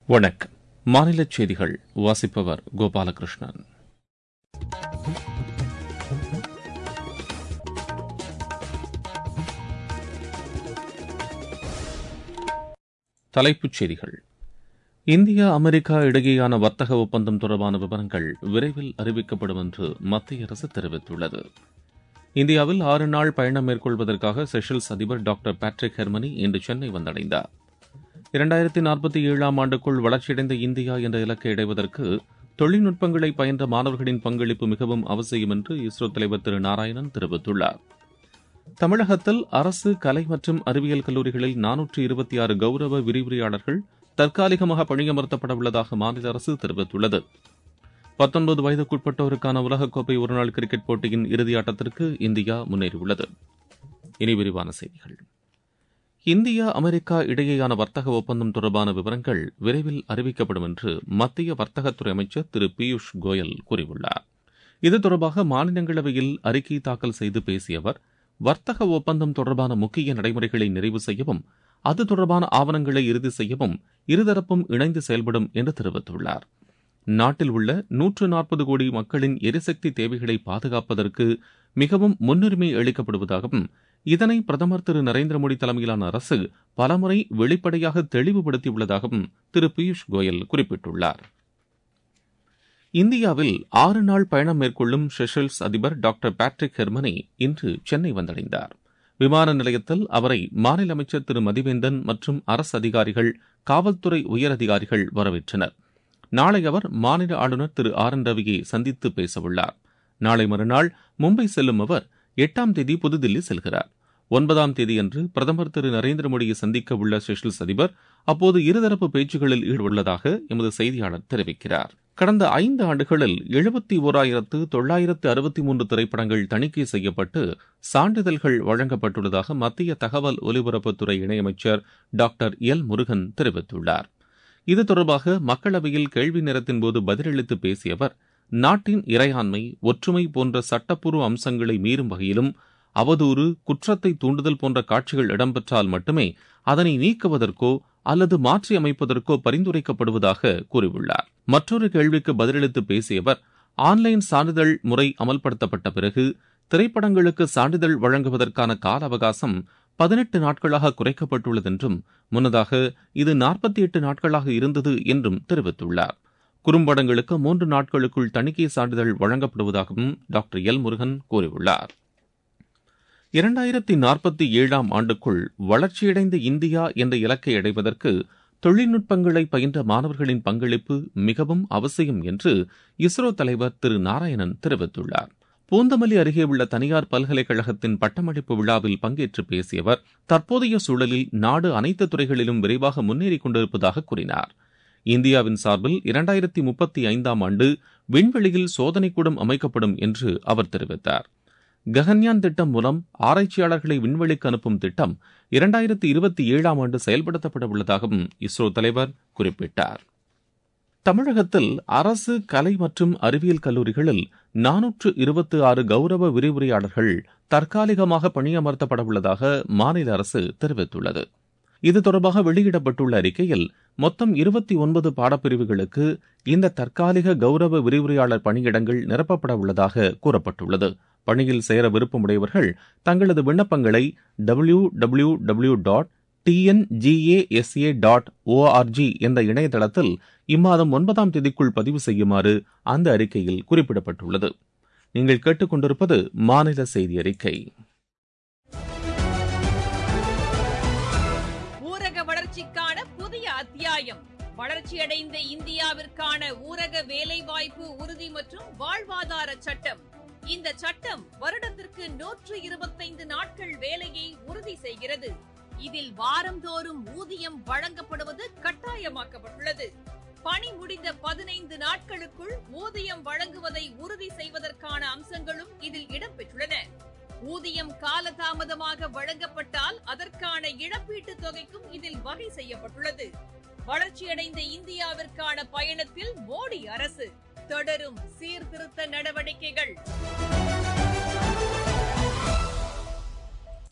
வணக்கம் மாநிலச் செய்திகள் வாசிப்பவர் கோபாலகிருஷ்ணன் தலைப்புச் செய்திகள் இந்தியா அமெரிக்கா இடையேயான வர்த்தக ஒப்பந்தம் தொடர்பான விவரங்கள் விரைவில் அறிவிக்கப்படும் என்று மத்திய அரசு தெரிவித்துள்ளது இந்தியாவில் ஆறு நாள் பயணம் மேற்கொள்வதற்காக செஷல்ஸ் அதிபர் டாக்டர் பேட்ரிக் ஹெர்மனி இன்று சென்னை வந்தடைந்தார் இரண்டாயிரத்தி நாற்பத்தி ஏழாம் ஆண்டுக்குள் வளர்ச்சியடைந்த இந்தியா என்ற இலக்கை அடைவதற்கு தொழில்நுட்பங்களை பயின்ற மாணவர்களின் பங்களிப்பு மிகவும் அவசியம் என்று இஸ்ரோ தலைவர் திரு நாராயணன் தெரிவித்துள்ளார் தமிழகத்தில் அரசு கலை மற்றும் அறிவியல் கல்லூரிகளில் நானூற்று இருபத்தி ஆறு கௌரவ விரிவுரையாளர்கள் தற்காலிகமாக பணியமர்த்தப்பட உள்ளதாக மாநில அரசு தெரிவித்துள்ளது பத்தொன்பது வயதுக்குட்பட்டோருக்கான உலகக்கோப்பை ஒருநாள் கிரிக்கெட் போட்டியின் இறுதியாட்டத்திற்கு இந்தியா முன்னேறியுள்ளது இனி விரிவான செய்திகள் இந்தியா அமெரிக்கா இடையேயான வர்த்தக ஒப்பந்தம் தொடர்பான விவரங்கள் விரைவில் அறிவிக்கப்படும் என்று மத்திய வர்த்தகத்துறை அமைச்சர் திரு பியூஷ் கோயல் கூறியுள்ளார் இது தொடர்பாக மாநிலங்களவையில் அறிக்கை தாக்கல் செய்து பேசிய அவர் வர்த்தக ஒப்பந்தம் தொடர்பான முக்கிய நடைமுறைகளை நிறைவு செய்யவும் அது தொடர்பான ஆவணங்களை இறுதி செய்யவும் இருதரப்பும் இணைந்து செயல்படும் என்று தெரிவித்துள்ளார் நாட்டில் உள்ள நூற்று நாற்பது கோடி மக்களின் எரிசக்தி தேவைகளை பாதுகாப்பதற்கு மிகவும் முன்னுரிமை அளிக்கப்படுவதாகவும் இதனை பிரதமர் திரு நரேந்திர மோடி தலைமையிலான அரசு பலமுறை வெளிப்படையாக தெளிவுபடுத்தியுள்ளதாகவும் திரு பியூஷ் கோயல் குறிப்பிட்டுள்ளார் இந்தியாவில் ஆறு நாள் பயணம் மேற்கொள்ளும் செஷல்ஸ் அதிபர் டாக்டர் பேட்ரிக் ஹெர்மனி இன்று சென்னை வந்தடைந்தார் விமான நிலையத்தில் அவரை மாநில அமைச்சர் திரு மதிவேந்தன் மற்றும் அரசு அதிகாரிகள் காவல்துறை உயரதிகாரிகள் வரவேற்றனர் நாளை அவர் மாநில ஆளுநர் திரு ஆர் என் ரவியை சந்தித்து பேசவுள்ளார் நாளை மறுநாள் மும்பை செல்லும் அவர் எட்டாம் தேதி புதுதில்லி செல்கிறார் ஒன்பதாம் தேதியன்று பிரதமர் திரு நரேந்திர மோடியை சந்திக்க உள்ள செஷல்ஸ் அதிபர் அப்போது இருதரப்பு பேச்சுகளில் ஈடுபடுவதாக எமது செய்தியாளர் தெரிவிக்கிறார் கடந்த ஐந்து ஆண்டுகளில் எழுபத்தி ஓராயிரத்து தொள்ளாயிரத்து அறுபத்தி மூன்று திரைப்படங்கள் தணிக்கை செய்யப்பட்டு சான்றிதழ்கள் வழங்கப்பட்டுள்ளதாக மத்திய தகவல் ஒலிபரப்புத்துறை இணையமைச்சர் டாக்டர் எல் முருகன் தெரிவித்துள்ளார் இது தொடர்பாக மக்களவையில் கேள்வி நேரத்தின்போது பதிலளித்து பேசிய அவர் நாட்டின் இறையாண்மை ஒற்றுமை போன்ற சட்டப்பூர்வ அம்சங்களை மீறும் வகையிலும் அவதூறு குற்றத்தை தூண்டுதல் போன்ற காட்சிகள் இடம்பெற்றால் மட்டுமே அதனை நீக்குவதற்கோ அல்லது மாற்றி அமைப்பதற்கோ பரிந்துரைக்கப்படுவதாக கூறியுள்ளார் மற்றொரு கேள்விக்கு பதிலளித்து பேசிய அவர் ஆன்லைன் சான்றிதழ் முறை அமல்படுத்தப்பட்ட பிறகு திரைப்படங்களுக்கு சான்றிதழ் வழங்குவதற்கான கால அவகாசம் பதினெட்டு நாட்களாக குறைக்கப்பட்டுள்ளது என்றும் முன்னதாக இது நாற்பத்தி எட்டு நாட்களாக இருந்தது என்றும் தெரிவித்துள்ளார் குறும்படங்களுக்கு மூன்று நாட்களுக்குள் தணிக்கை சான்றிதழ் வழங்கப்படுவதாகவும் டாக்டர் எல் முருகன் கூறியுள்ளார் இரண்டாயிரத்தி நாற்பத்தி ஏழாம் ஆண்டுக்குள் வளர்ச்சியடைந்த இந்தியா என்ற இலக்கை அடைவதற்கு தொழில்நுட்பங்களை பயின்ற மாணவர்களின் பங்களிப்பு மிகவும் அவசியம் என்று இஸ்ரோ தலைவர் திரு நாராயணன் தெரிவித்துள்ளார் பூந்தமல்லி அருகே உள்ள தனியார் பல்கலைக்கழகத்தின் பட்டமளிப்பு விழாவில் பங்கேற்று பேசிய அவர் தற்போதைய சூழலில் நாடு அனைத்து துறைகளிலும் விரைவாக முன்னேறிக் கொண்டிருப்பதாக கூறினார் இந்தியாவின் சார்பில் இரண்டாயிரத்தி முப்பத்தி ஐந்தாம் ஆண்டு விண்வெளியில் சோதனைக்கூடம் அமைக்கப்படும் என்று அவர் தெரிவித்தார் ககன்யான் திட்டம் மூலம் ஆராய்ச்சியாளர்களை விண்வெளிக்கு அனுப்பும் திட்டம் இரண்டாயிரத்தி இருபத்தி ஏழாம் ஆண்டு செயல்படுத்தப்பட உள்ளதாகவும் இஸ்ரோ தலைவர் குறிப்பிட்டார் தமிழகத்தில் அரசு கலை மற்றும் அறிவியல் கல்லூரிகளில் நானூற்று இருபத்தி ஆறு கௌரவ விரிவுரையாளர்கள் தற்காலிகமாக பணியமர்த்தப்பட உள்ளதாக மாநில அரசு தெரிவித்துள்ளது இது தொடர்பாக வெளியிடப்பட்டுள்ள அறிக்கையில் மொத்தம் இருபத்தி ஒன்பது பாடப்பிரிவுகளுக்கு இந்த தற்காலிக கௌரவ விரிவுரையாளர் பணியிடங்கள் நிரப்பப்பட உள்ளதாக கூறப்பட்டுள்ளது பணியில் சேர விருப்பமுடையவர்கள் தங்களது விண்ணப்பங்களை W W W dot TNGASA dot ORG என்ற இணையதளத்தில் இம்மாதம் ஒன்பதாம் தேதிக்குள் பதிவு செய்யுமாறு அந்த அறிக்கையில் குறிப்பிடப்பட்டுள்ளது நீங்கள் கேட்டுக்கொண்டிருப்பது மாநில செய்தி அறிக்கை ஊரக வளர்ச்சிக்கான புதிய அத்தியாயம் வளர்ச்சியடைந்த இந்தியாவிற்கான ஊரக வேலைவாய்ப்பு உறுதி மற்றும் வாழ்வாதார சட்டம் இந்த சட்டம் வருடத்திற்கு நூற்று இருபத்தைந்து நாட்கள் வேலையை உறுதி செய்கிறது இதில் வாரந்தோறும் ஊதியம் வழங்கப்படுவது கட்டாயமாக்கப்பட்டுள்ளது பணி முடிந்த பதினைந்து நாட்களுக்குள் ஊதியம் வழங்குவதை உறுதி செய்வதற்கான அம்சங்களும் இதில் இடம்பெற்றுள்ளன ஊதியம் காலதாமதமாக வழங்கப்பட்டால் அதற்கான இழப்பீட்டுத் தொகைக்கும் இதில் வகை செய்யப்பட்டுள்ளது வளர்ச்சியடைந்த இந்தியாவிற்கான பயணத்தில் மோடி அரசு தொடரும் சீர்திருத்த நடவடிக்கைகள்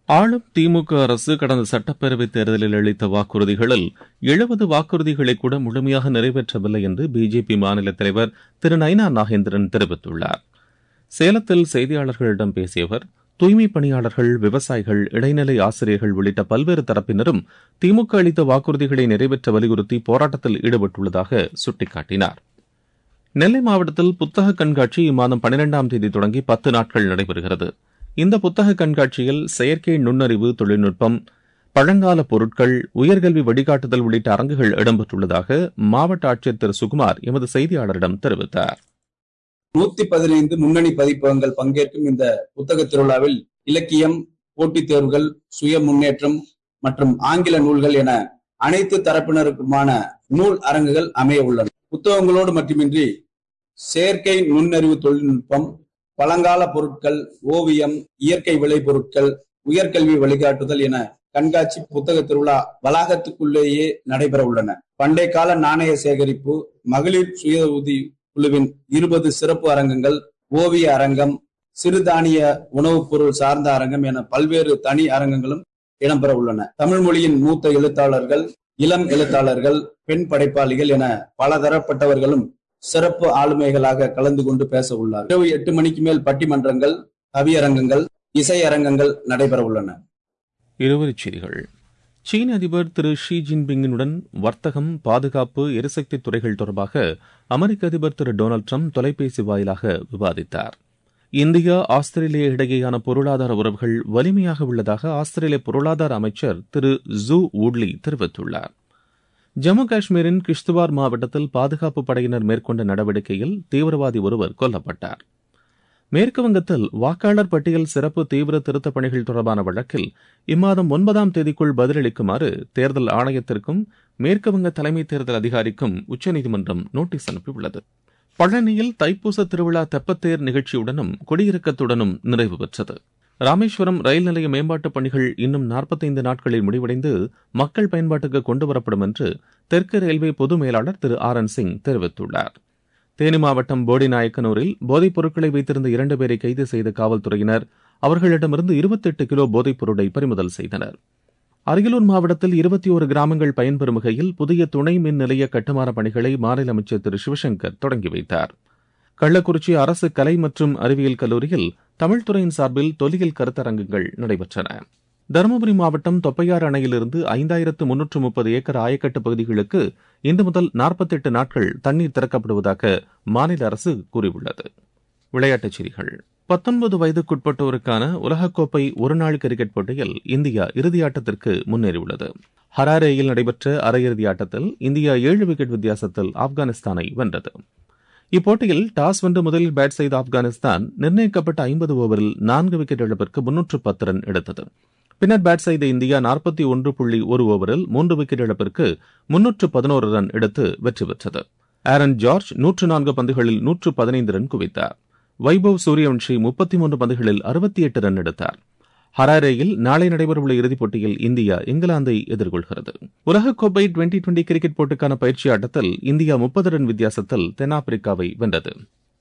ஆளும் திமுக அரசு கடந்த சட்டப்பேரவைத் தேர்தலில் அளித்த வாக்குறுதிகளில் எழுபது வாக்குறுதிகளை கூட முழுமையாக நிறைவேற்றவில்லை என்று பிஜேபி மாநில தலைவர் திரு நைனா நாகேந்திரன் தெரிவித்துள்ளார் சேலத்தில் செய்தியாளர்களிடம் பேசிய அவர் தூய்மைப் பணியாளர்கள் விவசாயிகள் இடைநிலை ஆசிரியர்கள் உள்ளிட்ட பல்வேறு தரப்பினரும் திமுக அளித்த வாக்குறுதிகளை நிறைவேற்ற வலியுறுத்தி போராட்டத்தில் ஈடுபட்டுள்ளதாக சுட்டிக்காட்டினார் நெல்லை மாவட்டத்தில் புத்தக கண்காட்சி இம்மாதம் பனிரெண்டாம் தேதி தொடங்கி பத்து நாட்கள் நடைபெறுகிறது இந்த புத்தக கண்காட்சியில் செயற்கை நுண்ணறிவு தொழில்நுட்பம் பழங்கால பொருட்கள் உயர்கல்வி வழிகாட்டுதல் உள்ளிட்ட அரங்குகள் இடம்பெற்றுள்ளதாக மாவட்ட ஆட்சியர் திரு சுகுமார் எமது செய்தியாளரிடம் தெரிவித்தார் நூத்தி பதினைந்து முன்னணி பதிப்பகங்கள் பங்கேற்கும் இந்த புத்தக திருவிழாவில் இலக்கியம் போட்டித் தேர்வுகள் சுய முன்னேற்றம் மற்றும் ஆங்கில நூல்கள் என அனைத்து தரப்பினருக்குமான நூல் அரங்குகள் அமைய உள்ளன புத்தகங்களோடு மட்டுமின்றி செயற்கை நுண்ணறிவு தொழில்நுட்பம் பழங்கால பொருட்கள் ஓவியம் இயற்கை விளை பொருட்கள் உயர்கல்வி வழிகாட்டுதல் என கண்காட்சி புத்தக திருவிழா வளாகத்துக்குள்ளேயே நடைபெற உள்ளன பண்டைய கால நாணய சேகரிப்பு மகளிர் சுய உதவி குழுவின் இருபது சிறப்பு அரங்கங்கள் ஓவிய அரங்கம் சிறுதானிய உணவுப் பொருள் சார்ந்த அரங்கம் என பல்வேறு தனி அரங்கங்களும் இடம்பெற உள்ளன தமிழ் மொழியின் மூத்த எழுத்தாளர்கள் இளம் எழுத்தாளர்கள் பெண் படைப்பாளிகள் என பலதரப்பட்டவர்களும் சிறப்பு ஆளுமைகளாக கலந்து கொண்டு பேச உள்ளார் இரவு எட்டு மணிக்கு மேல் பட்டிமன்றங்கள் கவியரங்கங்கள் இசையரங்கங்கள் நடைபெற உள்ளன இருவரிச் செய்திகள் சீன அதிபர் திரு ஷி ஜின்பிங்குடன் வர்த்தகம் பாதுகாப்பு எரிசக்தி துறைகள் தொடர்பாக அமெரிக்க அதிபர் திரு டொனால்டு ட்ரம்ப் தொலைபேசி வாயிலாக விவாதித்தார் இந்தியா ஆஸ்திரேலியா இடையேயான பொருளாதார உறவுகள் வலிமையாக உள்ளதாக ஆஸ்திரேலிய பொருளாதார அமைச்சர் திரு ஜூ வூட்லி தெரிவித்துள்ளார் ஜம்மு காஷ்மீரின் கிஷ்துவார் மாவட்டத்தில் பாதுகாப்பு படையினர் மேற்கொண்ட நடவடிக்கையில் தீவிரவாதி ஒருவர் கொல்லப்பட்டார் மேற்குவங்கத்தில் வாக்காளர் பட்டியல் சிறப்பு தீவிர திருத்தப் பணிகள் தொடர்பான வழக்கில் இம்மாதம் ஒன்பதாம் தேதிக்குள் பதிலளிக்குமாறு தேர்தல் ஆணையத்திற்கும் மேற்குவங்க தலைமை தேர்தல் அதிகாரிக்கும் உச்சநீதிமன்றம் நோட்டீஸ் அனுப்பியுள்ளது பழனியில் தைப்பூச திருவிழா தெப்பத்தேர் நிகழ்ச்சியுடனும் கொடியிறக்கத்துடனும் நிறைவு பெற்றது ராமேஸ்வரம் ரயில் நிலைய மேம்பாட்டுப் பணிகள் இன்னும் நாற்பத்தைந்து நாட்களில் முடிவடைந்து மக்கள் பயன்பாட்டுக்கு கொண்டுவரப்படும் என்று தெற்கு ரயில்வே பொது மேலாளர் திரு ஆர் என் சிங் தெரிவித்துள்ளார் தேனி மாவட்டம் போடிநாயக்கனூரில் போதைப் பொருட்களை வைத்திருந்த இரண்டு பேரை கைது செய்த காவல்துறையினர் அவர்களிடமிருந்து இருபத்தெட்டு கிலோ போதைப் பொருளை பறிமுதல் செய்தனர் அரியலூர் மாவட்டத்தில் இருபத்தி ஒரு கிராமங்கள் பயன்பெறும் வகையில் புதிய துணை மின் நிலைய கட்டுமான பணிகளை மாநில அமைச்சர் திரு சிவசங்கர் தொடங்கி வைத்தார் கள்ளக்குறிச்சி அரசு கலை மற்றும் அறிவியல் கல்லூரியில் தமிழ்துறையின் சார்பில் தொல்லியல் கருத்தரங்குகள் நடைபெற்றன தருமபுரி மாவட்டம் தொப்பையாறு அணையிலிருந்து ஐந்தாயிரத்து முன்னூற்று முப்பது ஏக்கர் ஆயக்கட்டு பகுதிகளுக்கு இன்று முதல் நாற்பத்தெட்டு நாட்கள் தண்ணீர் திறக்கப்படுவதாக மாநில அரசு கூறியுள்ளது விளையாட்டுச் செய்திகள் பத்தொன்பது வயதுக்குட்பட்டோருக்கான உலகக்கோப்பை ஒருநாள் கிரிக்கெட் போட்டியில் இந்தியா இறுதியாட்டத்திற்கு முன்னேறியுள்ளது ஹராரேயில் நடைபெற்ற அரையிறுதி ஆட்டத்தில் இந்தியா ஏழு விக்கெட் வித்தியாசத்தில் ஆப்கானிஸ்தானை வென்றது இப்போட்டியில் டாஸ் வென்று முதலில் பேட் செய்த ஆப்கானிஸ்தான் நிர்ணயிக்கப்பட்ட ஐம்பது ஓவரில் நான்கு விக்கெட் இழப்பிற்கு முன்னூற்று பத்து ரன் எடுத்தது பின்னர் பேட் செய்த இந்தியா நாற்பத்தி ஒன்று புள்ளி ஒரு ஓவரில் மூன்று விக்கெட் இழப்பிற்கு முன்னூற்று பதினோரு ரன் எடுத்து வெற்றி பெற்றது ஆரன் ஜார்ஜ் நூற்று நான்கு பந்துகளில் நூற்று பதினைந்து ரன் குவித்தார் வைபவ் சூரியவன்ஷி முப்பத்தி மூன்று பந்துகளில் அறுபத்தி எட்டு ரன் எடுத்தார் ஹராரேயில் நாளை நடைபெறவுள்ள இறுதிப் போட்டியில் இந்தியா இங்கிலாந்தை எதிர்கொள்கிறது உலகக்கோப்பை டுவெண்டி டுவெண்டி கிரிக்கெட் போட்டிக்கான பயிற்சி ஆட்டத்தில் இந்தியா முப்பது ரன் வித்தியாசத்தில் தென்னாப்பிரிக்காவை வென்றது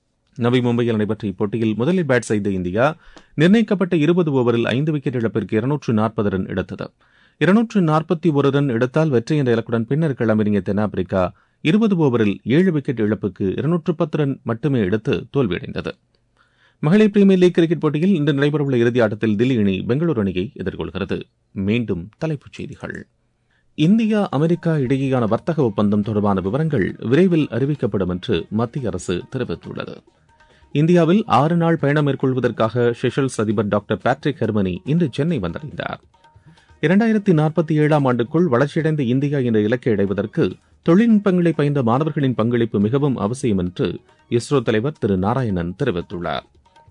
நவி மும்பையில் நடைபெற்ற இப்போட்டியில் முதலில் பேட் செய்த இந்தியா நிர்ணயிக்கப்பட்ட இருபது ஓவரில் ஐந்து விக்கெட் இழப்பிற்கு இருநூற்று நாற்பது ரன் எடுத்தது இருநூற்று நாற்பத்தி ஒரு ரன் எடுத்தால் வெற்றி என்ற இலக்குடன் பின்னர் களமிறங்கிய தென்னாப்பிரிக்கா இருபது ஓவரில் ஏழு விக்கெட் இழப்புக்கு இருநூற்று பத்து ரன் மட்டுமே எடுத்து தோல்வியடைந்தது மகளிர் பிரீமியர் லீக் கிரிக்கெட் போட்டியில் இன்று நடைபெறவுள்ள இறுதி ஆட்டத்தில் தில்லி அணி பெங்களூரு அணியை எதிர்கொள்கிறது மீண்டும் தலைப்புச் செய்திகள் இந்தியா அமெரிக்கா இடையேயான வர்த்தக ஒப்பந்தம் தொடர்பான விவரங்கள் விரைவில் அறிவிக்கப்படும் என்று மத்திய அரசு தெரிவித்துள்ளது இந்தியாவில் ஆறு நாள் பயணம் மேற்கொள்வதற்காக ஷெஷல்ஸ் அதிபர் டாக்டர் பேட்ரிக் ஹெர்மனி இன்று சென்னை வந்தடைந்தார் இரண்டாயிரத்தி நாற்பத்தி ஏழாம் ஆண்டுக்குள் வளர்ச்சியடைந்த இந்தியா என்ற இலக்கை அடைவதற்கு தொழில்நுட்பங்களை பயின்ற மாணவர்களின் பங்களிப்பு மிகவும் அவசியம் என்று இஸ்ரோ தலைவர் திரு நாராயணன் தெரிவித்துள்ளார்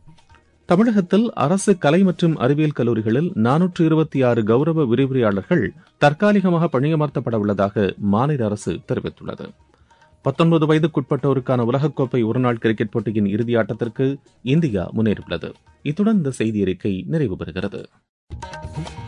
தமிழகத்தில் அரசு கலை மற்றும் அறிவியல் கல்லூரிகளில் நானூற்று இருபத்தி ஆறு கௌரவ விரிவுரையாளர்கள் தற்காலிகமாக பணியமர்த்தப்பட உள்ளதாக மாநில அரசு தெரிவித்துள்ளது பத்தொன்பது வயதுக்குட்பட்டோருக்கான உலகக்கோப்பை ஒருநாள் கிரிக்கெட் போட்டியின் இறுதி ஆட்டத்திற்கு இந்தியா முன்னேறியுள்ளது இத்துடன் இந்த செய்தி அறிக்கை நிறைவு பெறுகிறது